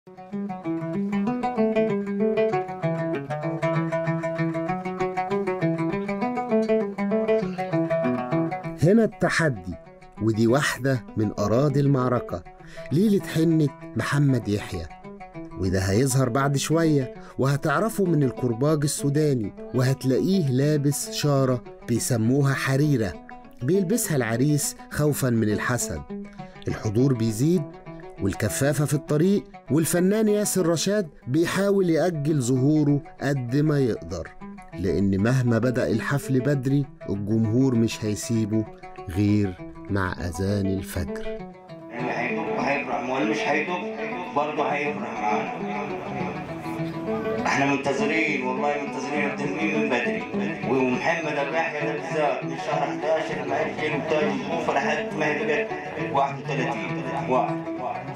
هنا التحدي ودي واحدة من أراضي المعركة ليلة حنة محمد يحيى وده هيظهر بعد شوية وهتعرفه من الكرباج السوداني وهتلاقيه لابس شارة بيسموها حريرة بيلبسها العريس خوفا من الحسد الحضور بيزيد والكفافة في الطريق والفنان ياسر رشاد بيحاول يأجل ظهوره قد ما يقدر لأن مهما بدأ الحفل بدري الجمهور مش هيسيبه غير مع أذان الفجر اللي هيدوب هيفرح واللي مش هيدوب برضه هيفرح معانا احنا منتظرين والله منتظرين التنميم من بدري ومحمد ابو يحيى ده بالذات من شهر 11 مأجل بتاج الكوفه لحد ما هي بقت 31 واحد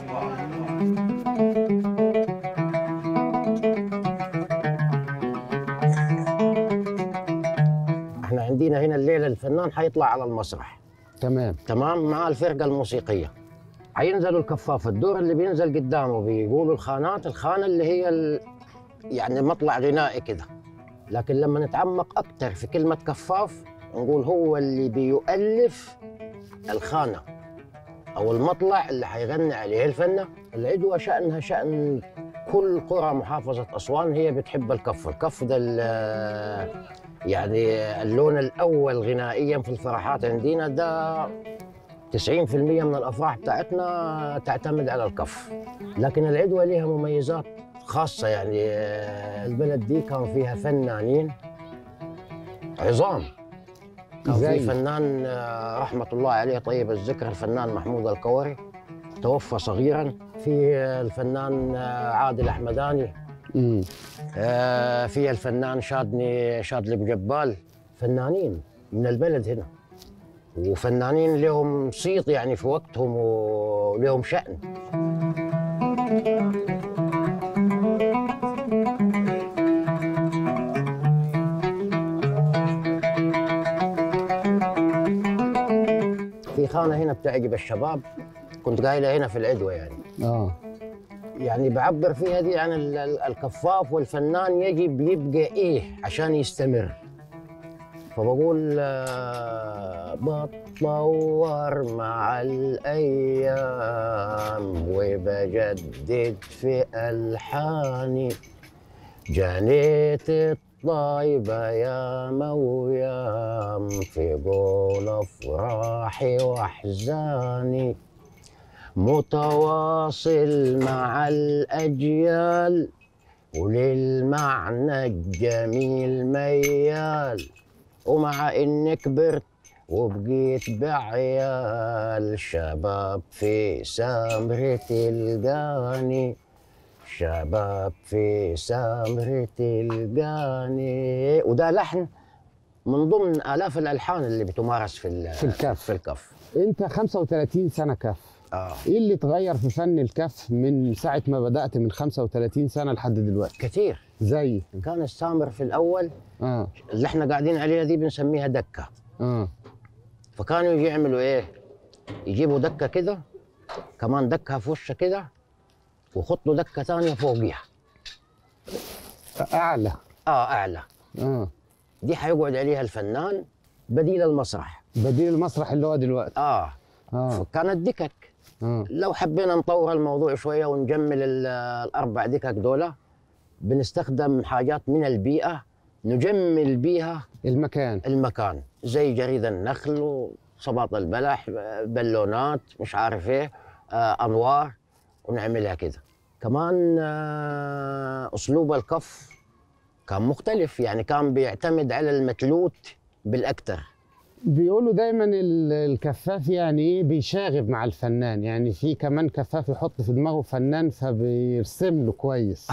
احنا عندنا هنا الليله الفنان حيطلع على المسرح تمام تمام مع الفرقه الموسيقيه حينزلوا الكفاف الدور اللي بينزل قدامه بيقولوا الخانات الخانه اللي هي ال... يعني مطلع غنائي كده لكن لما نتعمق اكثر في كلمه كفاف نقول هو اللي بيؤلف الخانه او المطلع اللي حيغني عليه الفنان العدوى شانها شان كل قرى محافظه اسوان هي بتحب الكف الكف ده ال- يعني اللون الاول غنائيا في الفرحات عندنا ده 90% من الافراح بتاعتنا تعتمد على الكف لكن العدوى لها مميزات خاصه يعني آه، البلد دي كان فيها فنانين عظام كان في زي؟ فنان آه، رحمه الله عليه طيب الذكر الفنان محمود الكوري توفى صغيرا في آه، الفنان آه، عادل احمداني امم آه، في الفنان شادني شادلي بجبال فنانين من البلد هنا وفنانين لهم صيت يعني في وقتهم ولهم شأن في خانة هنا بتعجب الشباب كنت قايلة هنا في العدوى يعني اه يعني بعبر فيها دي عن ال- ال- الكفاف والفنان يجب يبقى ايه عشان يستمر فبقول آه، بتطور مع الايام وبجدد في الحاني جنيت الطيبة يا مويام في قول افراحي واحزاني متواصل مع الأجيال وللمعنى الجميل ميال ومع إني كبرت وبقيت بعيال شباب في سامرة تلقاني شباب في سامرة تلقاني وده لحن من ضمن آلاف الألحان اللي بتمارس في ال- في الكف. في الكف انت 35 سنه كف آه. ايه اللي اتغير في فن الكف من ساعه ما بدات من 35 سنه لحد دلوقتي كثير زي كان السامر في الأول اه اللي احنا قاعدين عليها دي بنسميها دكه اه فكانوا يجي يعملوا ايه يجيبوا دكه كده كمان دكه في وشها كده ويحطوا دكه ثانيه فوقيها اعلى اه اعلى اه دي حيقعد عليها الفنان بديل المسرح بديل المسرح اللي هو دلوقتي اه اه فكانت دكك اه لو حبينا نطور الموضوع شويه ونجمل ال- الاربع دكك دول بنستخدم حاجات من البيئه نجمل بيها المكان المكان زي جريد النخل وصباط البلح بالونات مش عارف ايه آه انوار ونعملها كده كمان آه اسلوب الكف كان مختلف يعني كان بيعتمد على المتلوت بالاكثر بيقولوا دايما ال- الكفاف يعني ايه بيشاغب مع الفنان يعني في كمان كفاف يحط في دماغه فنان فبيرسم له كويس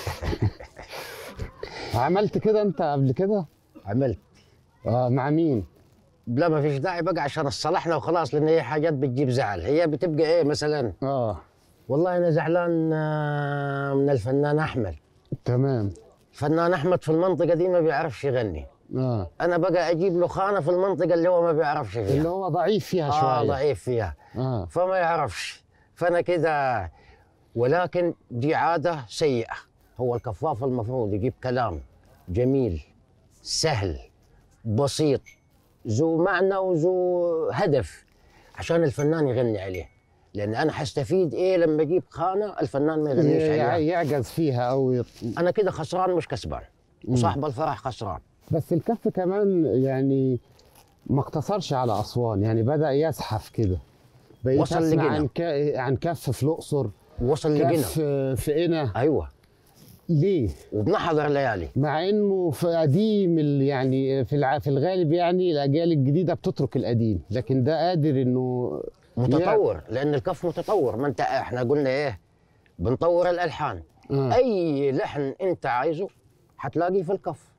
عملت كده انت قبل كده عملت اه مع مين لا ما فيش داعي بقى عشان صلحنا وخلاص لان هي حاجات بتجيب زعل هي بتبقى ايه مثلا اه والله انا زعلان آه، من الفنان احمد تمام الفنان احمد في المنطقه دي ما بيعرفش يغني اه انا بقى اجيب له خانه في المنطقه اللي هو ما بيعرفش فيها اللي هو ضعيف فيها اه شويه ضعيف فيها اه فما يعرفش فانا كده ولكن دي عاده سيئه هو الكفاف المفروض يجيب كلام جميل سهل بسيط ذو معنى وذو هدف عشان الفنان يغني عليه لان انا حستفيد ايه لما اجيب خانه الفنان ما يغنيش يع- عليها يعجز فيها او يط... انا كده خسران مش كسبان وصاحب الفرح خسران بس الكف كمان يعني ما اقتصرش على اسوان يعني بدا يزحف كده بقيت وصل اسمع لجنة. عن ك... عن كف في الاقصر وصل لقنا كف في قنا ايوه ليه؟ وبنحضر ليالي مع انه في قديم ال- يعني في الع... في الغالب يعني الاجيال الجديده بتترك القديم لكن ده قادر انه متطور لان الكف متطور ما انت احنا قلنا ايه بنطور الالحان آه. اي لحن انت عايزه حتلاقيه في الكف